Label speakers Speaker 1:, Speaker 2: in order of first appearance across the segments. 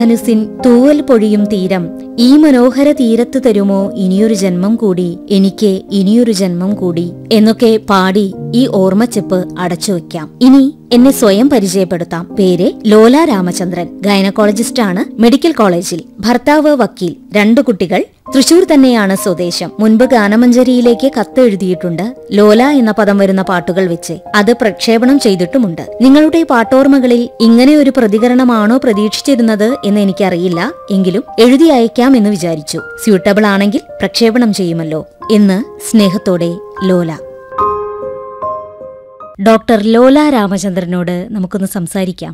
Speaker 1: ധനുസിൻ തൂവൽ പൊഴിയും തീരം ഈ മനോഹര തീരത്ത് തരുമോ ഇനിയൊരു ജന്മം കൂടി എനിക്ക് ഇനിയൊരു ജന്മം കൂടി എന്നൊക്കെ പാടി ഈ ഓർമ്മച്ചെപ്പ് അടച്ചു വെക്കാം ഇനി എന്നെ സ്വയം പരിചയപ്പെടുത്താം പേര് ലോല രാമചന്ദ്രൻ ഗൈനക്കോളജിസ്റ്റ് ആണ് മെഡിക്കൽ കോളേജിൽ ഭർത്താവ് വക്കീൽ രണ്ടു കുട്ടികൾ തൃശൂർ തന്നെയാണ് സ്വദേശം മുൻപ് ഗാനമഞ്ജരിയിലേക്ക് കത്ത് എഴുതിയിട്ടുണ്ട് ലോല എന്ന പദം വരുന്ന പാട്ടുകൾ വെച്ച് അത് പ്രക്ഷേപണം ചെയ്തിട്ടുമുണ്ട് നിങ്ങളുടെ പാട്ടോർമ്മകളിൽ ഇങ്ങനെ ഒരു പ്രതികരണമാണോ പ്രതീക്ഷിച്ചിരുന്നത് എന്ന് എനിക്കറിയില്ല എങ്കിലും എഴുതി അയക്കാം എന്ന് വിചാരിച്ചു സ്യൂട്ടബിൾ ആണെങ്കിൽ പ്രക്ഷേപണം ചെയ്യുമല്ലോ എന്ന് സ്നേഹത്തോടെ ലോല ഡോക്ടർ ലോല രാമചന്ദ്രനോട് നമുക്കൊന്ന് സംസാരിക്കാം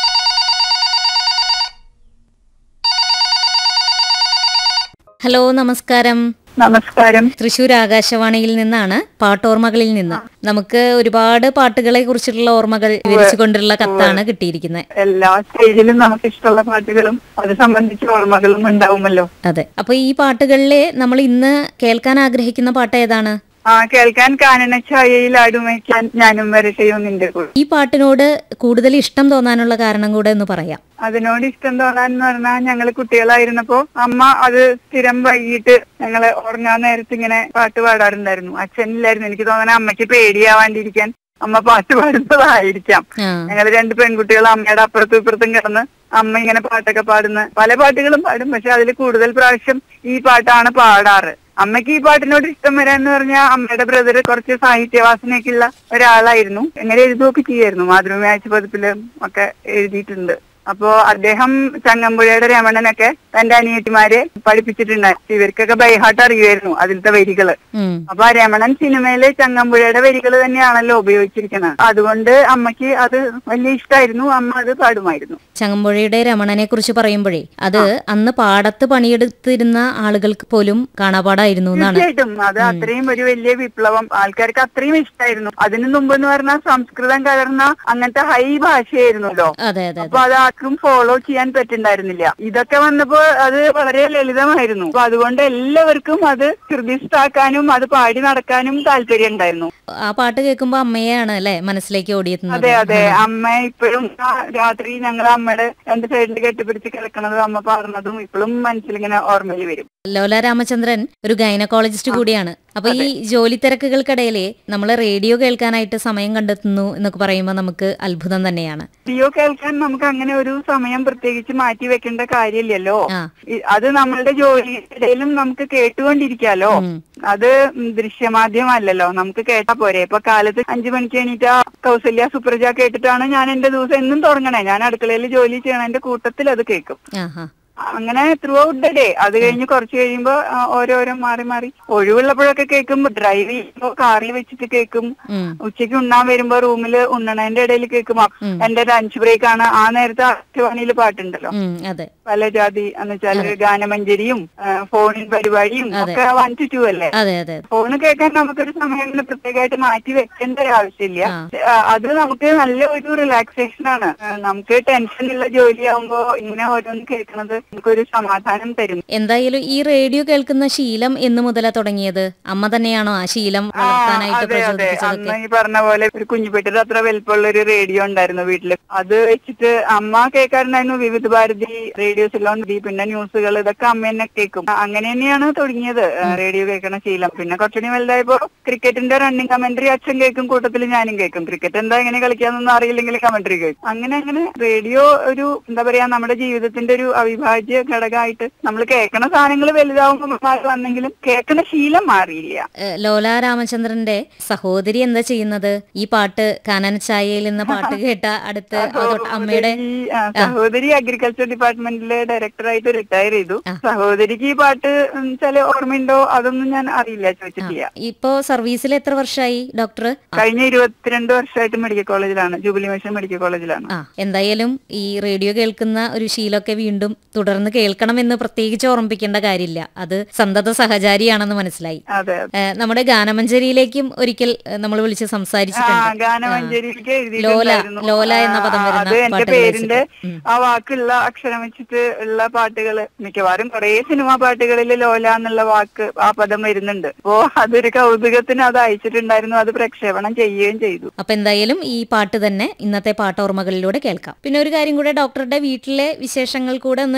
Speaker 1: ഹലോ നമസ്കാരം
Speaker 2: നമസ്കാരം
Speaker 1: തൃശൂർ ആകാശവാണിയിൽ നിന്നാണ് പാട്ടോർമ്മകളിൽ നിന്ന് നമുക്ക് ഒരുപാട് പാട്ടുകളെ കുറിച്ചിട്ടുള്ള ഓർമ്മകൾ വിവരിച്ചുകൊണ്ടുള്ള കത്താണ് കിട്ടിയിരിക്കുന്നത്
Speaker 2: എല്ലാ സ്റ്റേജിലും നമുക്ക് ഇഷ്ടമുള്ള പാട്ടുകളും അത് സംബന്ധിച്ച ഓർമ്മകളും ഉണ്ടാവുമല്ലോ
Speaker 1: അതെ അപ്പൊ ഈ പാട്ടുകളിലെ നമ്മൾ ഇന്ന് കേൾക്കാൻ ആഗ്രഹിക്കുന്ന പാട്ട് ഏതാണ്
Speaker 2: ആ കേൾക്കാൻ കാനന ഛായയിൽ ആടുമയ്ക്കാൻ ഞാനും വരട്ടെയോ നിന്റെ കൂടെ
Speaker 1: ഈ പാട്ടിനോട് കൂടുതൽ ഇഷ്ടം തോന്നാനുള്ള കാരണം കൂടെ ഒന്ന് പറയാം
Speaker 2: അതിനോട് ഇഷ്ടം തോന്നാൻ എന്ന് പറഞ്ഞാൽ ഞങ്ങള് കുട്ടികളായിരുന്നപ്പോ അമ്മ അത് സ്ഥിരം വൈകിട്ട് ഞങ്ങള് ഉറങ്ങാൻ നേരത്ത് ഇങ്ങനെ പാട്ട് പാടാറുണ്ടായിരുന്നു അച്ഛനില്ലായിരുന്നു എനിക്ക് തോന്നണ അമ്മയ്ക്ക് പേടിയാവാണ്ടിരിക്കാൻ അമ്മ പാട്ട് പാടുന്നതായിരിക്കാം
Speaker 1: ആ
Speaker 2: ഞങ്ങള് രണ്ട് പെൺകുട്ടികൾ അമ്മയുടെ അപ്പുറത്തും ഇപ്പുറത്തും കിടന്ന് അമ്മ ഇങ്ങനെ പാട്ടൊക്കെ പാടുന്ന പല പാട്ടുകളും പാടും പക്ഷെ അതിൽ കൂടുതൽ പ്രാവശ്യം ഈ പാട്ടാണ് പാടാറ് അമ്മയ്ക്ക് ഈ പാട്ടിനോട് ഇഷ്ടം വരാന്ന് പറഞ്ഞാൽ അമ്മയുടെ ബ്രദർ കുറച്ച് സാഹിത്യവാസനയൊക്കെ ഉള്ള ഒരാളായിരുന്നു എങ്ങനെ എഴുതുകയൊക്കെ ചെയ്യായിരുന്നു മാതൃഭൂമി ആഴ്ച പതിപ്പിലും ഒക്കെ എഴുതിയിട്ടുണ്ട് അപ്പോ അദ്ദേഹം ചങ്ങമ്പുഴയുടെ രമണനൊക്കെ തന്റെ അനിയത്തിമാരെ പഠിപ്പിച്ചിട്ടുണ്ടായിരുന്നു ഇവർക്കൊക്കെ ബൈഹാട്ട് അറിയുമായിരുന്നു അതിലത്തെ വരികള്
Speaker 1: ഉം
Speaker 2: അപ്പൊ ആ രമണൻ സിനിമയില് ചങ്ങമ്പുഴയുടെ വരികൾ തന്നെയാണല്ലോ ഉപയോഗിച്ചിരിക്കുന്നത് അതുകൊണ്ട് അമ്മയ്ക്ക് അത് വലിയ ഇഷ്ടമായിരുന്നു അമ്മ അത് പാടുമായിരുന്നു
Speaker 1: ചങ്ങമ്പുഴയുടെ രമണനെ കുറിച്ച് പറയുമ്പോഴേ അത് അന്ന് പാടത്ത് പണിയെടുത്തിരുന്ന ആളുകൾക്ക് പോലും കാണാപാടായിരുന്നു എന്നാണ്
Speaker 2: തീർച്ചയായിട്ടും അത് അത്രയും ഒരു വലിയ വിപ്ലവം ആൾക്കാർക്ക് അത്രയും ഇഷ്ടമായിരുന്നു അതിനു മുമ്പ് എന്ന് പറഞ്ഞാൽ സംസ്കൃതം കലർന്ന അങ്ങനത്തെ ഹൈ ഭാഷയായിരുന്നല്ലോ
Speaker 1: അതെ അതെ
Speaker 2: അപ്പൊ അത് ആർക്കും ഫോളോ ചെയ്യാൻ പറ്റുണ്ടായിരുന്നില്ല ഇതൊക്കെ വന്നപ്പോ അത് വളരെ ലളിതമായിരുന്നു അപ്പൊ അതുകൊണ്ട് എല്ലാവർക്കും അത് ഹൃദയസ്ഥാക്കാനും അത് പാടി നടക്കാനും താല്പര്യം ഉണ്ടായിരുന്നു
Speaker 1: ആ പാട്ട് കേൾക്കുമ്പോ അമ്മയാണ് അല്ലെ മനസ്സിലേക്ക് ഓടിയെത്തുന്നത്
Speaker 2: അതെ അതെ അമ്മ ഇപ്പോഴും ആ രാത്രി ഞങ്ങൾ അമ്മയുടെ രണ്ട് സൈഡിൽ കെട്ടിപ്പിടിച്ച് കിടക്കണതും അമ്മ പാടുന്നതും ഇപ്പോഴും മനസ്സിലിങ്ങനെ ഓർമ്മയിൽ വരും
Speaker 1: ലോല രാമചന്ദ്രൻ ഒരു ഗൈനക്കോളജിസ്റ്റ് കൂടിയാണ് അപ്പൊ ഈ ജോലി തിരക്കുകൾക്കിടയിലെ നമ്മൾ റേഡിയോ കേൾക്കാനായിട്ട് സമയം കണ്ടെത്തുന്നു എന്നൊക്കെ പറയുമ്പോൾ നമുക്ക് അത്ഭുതം തന്നെയാണ്
Speaker 2: റേഡിയോ കേൾക്കാൻ നമുക്ക് അങ്ങനെ ഒരു സമയം പ്രത്യേകിച്ച് മാറ്റി വെക്കേണ്ട കാര്യമില്ലല്ലോ
Speaker 1: ആ
Speaker 2: ഈ- അത് നമ്മളുടെ ജോലിയിടയിലും നമുക്ക് കേട്ടുകൊണ്ടിരിക്കാലോ
Speaker 1: ഉം.
Speaker 2: അത് ദൃശ്യമാധ്യമല്ലല്ലോ നമുക്ക് കേട്ടാ പോരെ ഇപ്പൊ കാലത്ത് അഞ്ചു മണിക്ക് എണീറ്റ കൗസല്യ സുപ്രജ കേട്ടിട്ടാണ് ഞാൻ എന്റെ ദിവസം എന്നും തുടങ്ങണേ ഞാൻ അടുക്കളയിൽ ജോലി ചെയ്യണതിന്റെ കൂട്ടത്തിൽ അത് കേൾക്കും
Speaker 1: ആഹാ
Speaker 2: അങ്ങനെ ത്രൂ ഔട്ട് ദ ഡേ അത് കഴിഞ്ഞ് കുറച്ച് കഴിയുമ്പോ ആ, ഓരോരോ മാറി മാറി ഒഴിവുള്ളപ്പോഴൊക്കെ കേൾക്കും ഡ്രൈവ് ചെയ്യുമ്പോ കാറിൽ വെച്ചിട്ട് കേൾക്കും
Speaker 1: ഉം
Speaker 2: ഉച്ചയ്ക്ക് ഉണ്ണാൻ വരുമ്പോ റൂമില് ഉണ്ണണതിന്റെ ഇടയിൽ കേൾക്കും അ-
Speaker 1: ഉം.
Speaker 2: എന്റെ ലഞ്ച് ബ്രേക്ക് ആണ് ആ നേരത്തെ ആകാശവാണിയിൽ പാട്ടുണ്ടല്ലോ
Speaker 1: ഉം അതെ
Speaker 2: പല ജാതി എന്ന് വെച്ചാല് ഗാനമഞ്ജരിയും ആ, ഫോണിൻ പരിപാടിയും ഒക്കെ വൺ ടു ടു അല്ലേ
Speaker 1: അതെ അതെ
Speaker 2: ഫോണ് കേൾക്കാൻ നമുക്കൊരു സമയം ഇങ്ങനെ പ്രത്യേകമായിട്ട് മാറ്റി വെക്കേണ്ട ഒരു ആവശ്യമില്ല
Speaker 1: ആ.
Speaker 2: ആ, അത് നമുക്ക് നല്ല ഒരു റിലാക്സേഷൻ ആണ് ആ, നമുക്ക് ടെൻഷൻ ഉള്ള ജോലിയാവുമ്പോ ഇങ്ങനെ ഓരോന്ന് കേൾക്കുന്നത് നമുക്കൊരു സമാധാനം തരും
Speaker 1: എന്തായാലും ഈ റേഡിയോ കേൾക്കുന്ന ശീലം എന്ന് മുതലാ തുടങ്ങിയത് അമ്മ തന്നെയാണോ ആ ശീലം
Speaker 2: ആ,
Speaker 1: വളർത്താനായിട്ട്
Speaker 2: അതെ അതെ
Speaker 1: പ്രചോദിപ്പിച്ചതൊക്കെ
Speaker 2: അന്ന് ഈ പറഞ്ഞ പോലെ ഒരു കുഞ്ഞുപെട്ടിയുടെ അത്ര വലിപ്പമുള്ള ഒരു റേഡിയോ ഉണ്ടായിരുന്നു വീട്ടില് അത് വെച്ചിട്ട് അമ്മ കേൾക്കാറുണ്ടായിരുന്നു വിവിധ ഭാരതി റേഡിയോ സിലോൺ ദി പിന്നെ ന്യൂസുകൾ ഇതൊക്കെ അമ്മ തന്നെ കേൾക്കും ആ, അങ്ങനെ തന്നെയാണ് തുടങ്ങിയത് ആ, റേഡിയോ കേൾക്കണ ശീലം പിന്നെ കുറച്ചുകൂടി വലുതായപ്പോ ക്രിക്കറ്റിന്റെ റണ്ണിങ് കമന്ററി അച്ഛൻ കേൾക്കും കൂട്ടത്തിൽ ഞാനും കേൾക്കും ക്രിക്കറ്റ് എന്താ എങ്ങനെ കളിക്കാന്നൊന്നും അറിയില്ലെങ്കിൽ കമന്ററി കേൾക്കും അങ്ങനെ അങ്ങനെ റേഡിയോ ഒരു എന്താ പറയാ നമ്മുടെ ജീവിതത്തിന്റെ ഒരു അവിഭാജ്യ ഘടകമായിട്ട് നമ്മൾ കേൾക്കണ സാധനങ്ങൾ വലുതാവുമ്പോൾ മാറി വന്നെങ്കിലും കേൾക്കണ ശീലം മാറിയില്ല
Speaker 1: ഏഹ് ലോല രാമചന്ദ്രന്റെ സഹോദരി എന്താ ചെയ്യുന്നത് ഈ പാട്ട് കാനനച്ചായയിൽ എന്ന പാട്ട് കേട്ട അടുത്ത് അതോട്ട് അമ്മയുടെ
Speaker 2: സഹോദരി, ആ, സഹോദരി അഗ്രികൾച്ചർ ഡിപ്പാർട്ട്മെന്റിലെ ഡയറക്ടറായിട്ട് റിട്ടയർ ചെയ്തു
Speaker 1: ആ.
Speaker 2: സഹോദരിക്ക് ഈ പാട്ട് ചില ഓർമ്മയുണ്ടോ അതൊന്നും ഞാൻ അറിയില്ല ചോദിച്ചിട്ടില്ല
Speaker 1: ഇപ്പോ സർവീസിൽ എത്ര വർഷമായി ഡോക്ടർ
Speaker 2: കഴിഞ്ഞ ഇരുപത്തിരണ്ട് വർഷമായിട്ട് മെഡിക്കൽ കോളേജിലാണ് ജൂബിലി മിഷൻ മെഡിക്കൽ കോളേജിലാണ്
Speaker 1: ആ എന്തായാലും ഈ റേഡിയോ കേൾക്കുന്ന ഒരു ശീലമൊക്കെ വീണ്ടും തുടർ തുടർന്ന് കേൾക്കണമെന്ന് പ്രത്യേകിച്ച് ഓർമ്മിപ്പിക്കേണ്ട കാര്യമില്ല അത് സന്തത സഹചാരിയാണെന്ന് മനസ്സിലായി
Speaker 2: അതെ അതെ
Speaker 1: ഏ, നമ്മുടെ ഗാനമഞ്ജരിയിലേക്കും ഒരിക്കൽ നമ്മൾ വിളിച്ച്
Speaker 2: ആ
Speaker 1: സംസാരിച്ചിട്ടുണ്ട്
Speaker 2: ഗാനമഞ്ജരിയിലേക്ക്
Speaker 1: ലോല
Speaker 2: എഴുതിയിട്ടുണ്ടായിരുന്നു
Speaker 1: ലോല എന്ന
Speaker 2: ആ,
Speaker 1: പദം
Speaker 2: ആ,
Speaker 1: വരുന്ന
Speaker 2: അത് എന്റെ
Speaker 1: പാട്ടുകൾ
Speaker 2: പേരിന്റെ
Speaker 1: വെച്ചിട്ട്. ഉം.
Speaker 2: ആ വാക്കുള്ള അക്ഷരം വെച്ചിട്ട് ഉള്ള പാട്ടുകള് മിക്കവാറും കുറെ സിനിമാ പാട്ടുകളിൽ ലോല എന്നുള്ള വാക്ക് ആ പദം വരുന്നുണ്ട് അപ്പോ അതൊരു കൗതുകത്തിന് അത് അയച്ചിട്ടുണ്ടായിരുന്നു അത് പ്രക്ഷേപണം ചെയ്യുകയും ചെയ്തു
Speaker 1: അപ്പൊ എന്തായാലും ഈ പാട്ട് തന്നെ ഇന്നത്തെ പാട്ടോർമ്മകളിലൂടെ കേൾക്കാം പിന്നെ ഒരു കാര്യം കൂടെ ഡോക്ടറുടെ വീട്ടിലെ വിശേഷങ്ങൾ കൂടെ ഒന്ന്